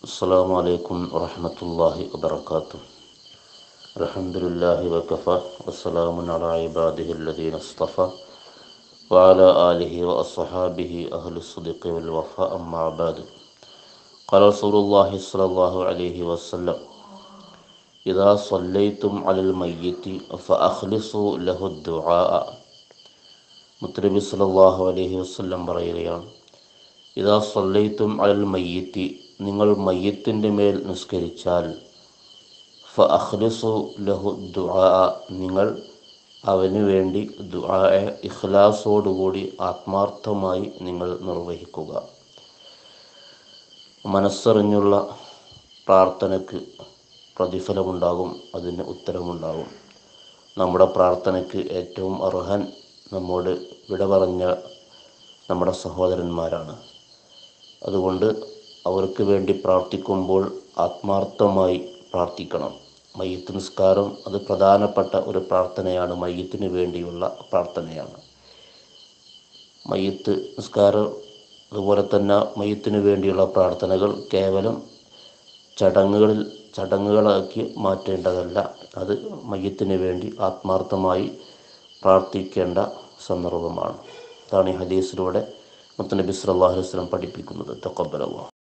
السلام عليكم ورحمة الله وبركاته الحمد لله وكفى والسلام على عباده الذين اصطفى وعلى آله وأصحابه أهل الصدق والوفاء أما بعد قال رسول الله صلى الله عليه وسلم إذا صليتم على الميت فأخلصوا له الدعاء മുത്തനബി സല്ലല്ലാഹു അലൈഹി വസല്ലം പറയുകയാണ് ഇതാ സല്ലൈത്തും അലൽ മയ്യത്തി നിങ്ങൾ മയ്യത്തിൻ്റെ മേൽ നിസ്കരിച്ചാൽ ഫ അഖ്ലിസു ലഹു ദുആ നിങ്ങൾ അവന് വേണ്ടി ദുആ ഇഖ്ലാസോടുകൂടി ആത്മാർത്ഥമായി നിങ്ങൾ നിർവഹിക്കുക മനസ്സറിഞ്ഞുള്ള പ്രാർത്ഥനയ്ക്ക് പ്രതിഫലമുണ്ടാകും അതിന് ഉത്തരമുണ്ടാകും നമ്മുടെ പ്രാർത്ഥനയ്ക്ക് ഏറ്റവും അർഹൻ നമ്മോട് വിട പറഞ്ഞ നമ്മുടെ സഹോദരന്മാരാണ് അതുകൊണ്ട് അവർക്ക് വേണ്ടി പ്രാർത്ഥിക്കുമ്പോൾ ആത്മാർത്ഥമായി പ്രാർത്ഥിക്കണം മയ്യത്ത് നിസ്കാരം അത് പ്രധാനപ്പെട്ട ഒരു പ്രാർത്ഥനയാണ് മയ്യത്തിന് വേണ്ടിയുള്ള പ്രാർത്ഥനയാണ് മയ്യത്ത് നിസ്കാരം അതുപോലെ തന്നെ മയ്യത്തിന് വേണ്ടിയുള്ള പ്രാർത്ഥനകൾ കേവലം ചടങ്ങുകളിൽ ചടങ്ങുകളാക്കി മാറ്റേണ്ടതല്ല അത് മയ്യത്തിന് വേണ്ടി ആത്മാർത്ഥമായി പ്രാർത്ഥിക്കേണ്ട സന്ദർഭമാണ് അതാണ് ഈ ഹദീസിലൂടെ മുത്തനബി സല്ലല്ലാഹു അലൈഹി വസല്ലം പഠിപ്പിക്കുന്നത് തഖബ്ബലല്ലാഹ്